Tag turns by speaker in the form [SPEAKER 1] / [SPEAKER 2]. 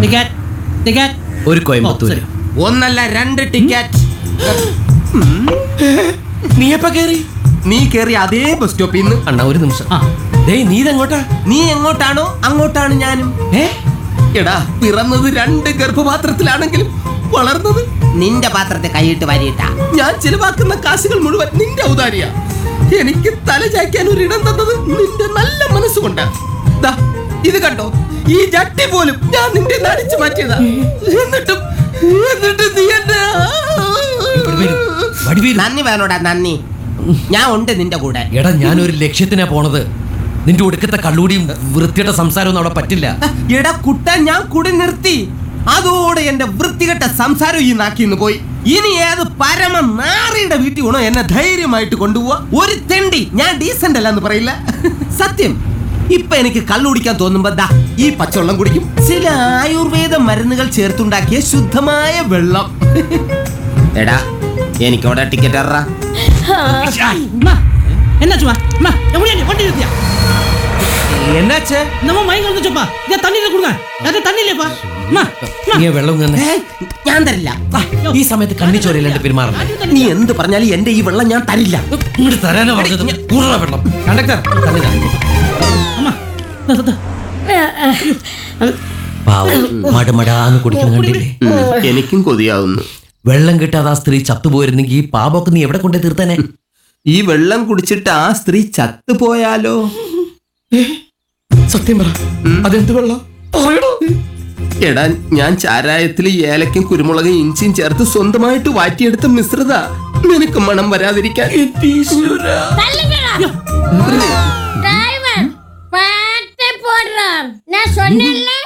[SPEAKER 1] Ticket ticket
[SPEAKER 2] ഒരു കോയമ്പത്തൂര്
[SPEAKER 3] ഒന്നല്ല രണ്ട് ടിക്കറ്റ്
[SPEAKER 2] നീ എപ്പ കേറി
[SPEAKER 3] നീ കേറി അതേ ബസ് സ്റ്റോപ്പിൽ നിന്ന്
[SPEAKER 2] അണ്ണ ഒരു നിമിഷം
[SPEAKER 1] ആ.
[SPEAKER 2] ഡേയ് നീ ഇതെങ്ങോട്ടാ
[SPEAKER 3] നീ എങ്ങോട്ടാണോ അങ്ങോട്ടാണ് ഞാനും
[SPEAKER 2] ഏ
[SPEAKER 3] എടാ പിറന്നത് രണ്ട് ഗർഭപാത്രത്തിലാണെങ്കിലും വളർന്നത് നിന്റെ പാത്രത്തെ കൈയിട്ട് വരിയിട്ടാ ഞാൻ ചിലവാക്കുന്ന കാശുകൾ മുഴുവൻ നിന്റെ ഔദാര്യ എനിക്ക് തല ചായ്ക്കാൻ ഒരു ഇടം തന്നത് നിന്റെ നല്ല മനസ്സുകൊണ്ട് ദാ, ഇത് കണ്ടോ ഈ ജട്ടി പോലും ഞാൻ നിന്റെ നടിച്ചു മാറ്റിയതാ എന്നിട്ടും എന്നിട്ട് നീ എന്നെ
[SPEAKER 2] വടിവേലു, വടിവേലു.
[SPEAKER 3] നന്ദി വേണോടാ നന്ദി ഞാൻ ഉണ്ട് നിന്റെ കൂടെ
[SPEAKER 2] എടാ ഞാൻ ഒരു ലക്ഷ്യത്തിനാ പോണത് നിന്റെ ഒടുക്കത്തെ കള്ളൂടിയും വൃത്തിയുടെ സംസാരമൊന്നും അവിടെ പറ്റില്ല
[SPEAKER 3] എടാ കുട്ട ഞാൻ കുടി നിർത്തി അതോടെ എന്റെ വൃത്തികെട്ട സംസാരം ഈ നാക്കിന്ന് പോയി ഇനി ഏത് പരമ നാറിയുടെ വീട്ടിൽ വേണോ എന്നെ ധൈര്യമായിട്ട് കൊണ്ടുപോവാ ഒരു തെണ്ടി ഞാൻ ഡീസന്റ് അല്ല എന്ന് പറയില്ല സത്യം ഇപ്പൊ എനിക്ക് കള്ളുടിക്കാൻ തോന്നുമ്പോ ദാ ഈ പച്ചവെള്ളം കുടിക്കും ചില ആയുർവേദ മരുന്നുകൾ ചേർത്തുണ്ടാക്കിയ ശുദ്ധമായ വെള്ളം എടാ എനിക്കവിടെ ടിക്കറ്റ് എറാ
[SPEAKER 1] அம்மா என்னாச்சுமா அம்மா எப்படியா நீ வண்டி நிறுத்தியா
[SPEAKER 2] എന്നാച്ചേ
[SPEAKER 1] நம்ம மயங்க வந்துச்சோப்பா இதை தண்ணியில கொடுங்க அது தண்ணியிலேப்பா அம்மா அம்மா
[SPEAKER 2] നീ വെള്ളം ഇങ്ങനെ
[SPEAKER 3] ഏയ്, ഞാൻ തരില്ല
[SPEAKER 2] ആ, ഈ സമയത്ത് കണ്ണി ചോരയില്ലാണ്ട് പെരുമാറണ്ടേ
[SPEAKER 3] നീ എന്ത് പറഞ്ഞാലും എന്റെ ഈ വെള്ളം ഞാൻ തരില്ല
[SPEAKER 2] ഇങ്ങോട്ട് തരാനാ പറഞ്ഞത് കൂടുതൽ വെള്ളം കണ്ടക്ടർ തന്നില്ല
[SPEAKER 1] அம்மா தா, தா, தா.
[SPEAKER 2] പാവം മടമടാന്ന് കുടിക്കുന്ന കണ്ടില്ലേ
[SPEAKER 3] എനിക്കും കൊതിയാവുന്നു
[SPEAKER 2] വെള്ളം കിട്ടാതെ ആ സ്ത്രീ ചത്തുപോയിരുന്നെങ്കിൽ ഈ പാപമൊക്കെ നീ എവിടെ കൊണ്ടേ തീർത്തേനെ
[SPEAKER 3] ഈ വെള്ളം കുടിച്ചിട്ട് ആ സ്ത്രീ ചത്തുപോയാലോ
[SPEAKER 2] സത്യം പറ അതെന്ത് വെള്ളം
[SPEAKER 3] എടാ ഞാൻ ചാരായത്തിൽ ഏലക്കും കുരുമുളകും ഇഞ്ചിയും ചേർത്ത് സ്വന്തമായിട്ട് വാറ്റിയെടുത്ത മിശ്രിത നിനക്ക് മണം വരാതിരിക്കാൻ
[SPEAKER 4] டிரைவர் பாட்டு போடுறான் நான் சொன்னேன்ல